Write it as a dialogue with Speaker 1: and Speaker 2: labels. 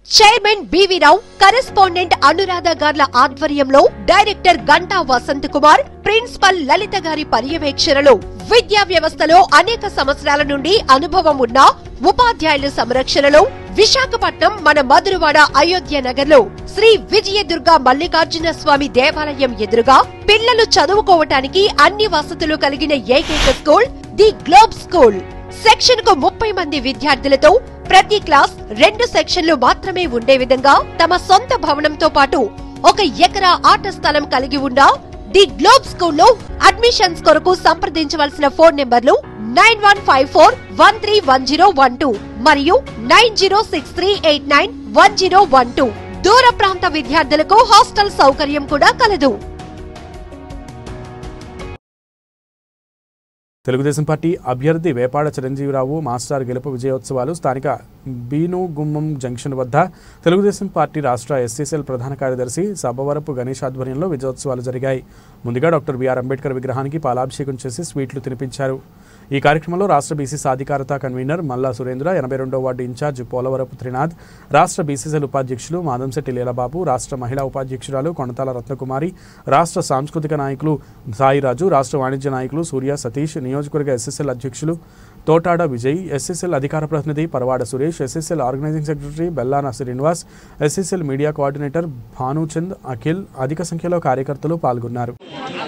Speaker 1: chairman BV Rao correspondent Anuradha గార్ల ఆధ్వర్యంలో director Ganta Vasanth Kumar principal Lalitha గారి పర్యవేక్షణలో విద్యా వ్యవస్థలో అనేక సంవత్సరాల నుండి అనుభవం ఉన్న ఉపాధ్యాయుల సంరక్షణలో విశాఖపట్నం మన మధురవాడ అయోధ్య నగర్ లో శ్రీ విజయదుర్గ మల్లికార్జున స్వామి దేవాలయం ఎదురుగా పిల్లలు చదువుకోవటానికి అన్ని వసతులు కలిగిన ఏకైక school the globe school section కు ముప్పై మంది విద్యార్థులతో ప్రతి క్లాస్ రెండు సెక్షన్లు మాత్రమే ఉండే విధంగా తమ సొంత భవనంతో పాటు ఒక ఎకరా ఆట స్థలం కలిగి ఉన్న ది గ్లోబ్ స్కూల్లో అడ్మిషన్స్ కొరకు సంప్రదించవలసిన ఫోన్ నెంబర్లు nine one five four one three one zero one two మరియు nine zero six three eight nine one zero one two దూర ప్రాంత విద్యార్థులకు హాస్టల్ సౌకర్యం కూడా కలదు
Speaker 2: తెలుగుదేశం పార్టీ అభ్యర్థి వేపాడ చిరంజీవిరావు మాస్టర్ గెలుపు విజయోత్సవాలు స్థానిక బీనుగుమ్మం జంక్షన్ వద్ద తెలుగుదేశం పార్టీ రాష్ట్ర ఎస్సీసీఎల్ ప్రధాన కార్యదర్శి సభవరపు గణేష్ ఆధ్వర్యంలో విజయోత్సవాలు జరిగాయి ముందుగా డాక్టర్ బిఆర్ అంబేద్కర్ విగ్రహానికి పాలాభిషేకం చేసి స్వీట్లు తినిపించారు ఈ కార్యక్రమంలో రాష్ట్ర బీసీ సాధికారత కన్వీనర్ మల్లా సురేంద్ర ఎనభై రెండో వార్డు ఇన్ఛార్జ్ పోలవరపు త్రినాథ్ రాష్ట్ర బీసీసీఎల్ ఉపాధ్యక్షులు మాదంశెట్టి లీలబాబు రాష్ట్ర మహిళా ఉపాధ్యక్షురాలు కొనతాల రత్నకుమారి రాష్ట్ర సాంస్కృతిక నాయకులు సాయిరాజు రాష్ట్ర వాణిజ్య నాయకులు సూర్య సతీష్ నియోజకవర్గ ఎస్ఎస్ఎల్ అధ్యక్షులు తోటాడ విజయ్ ఎస్ఎస్ఎల్ అధికార ప్రతినిధి Paravada Suresh SSL organizing secretary Bellana Srinivas SSL media coordinator Bhanuchand Akhil అధిక సంఖ్యలో కార్యకర్తలు పాల్గొన్నారు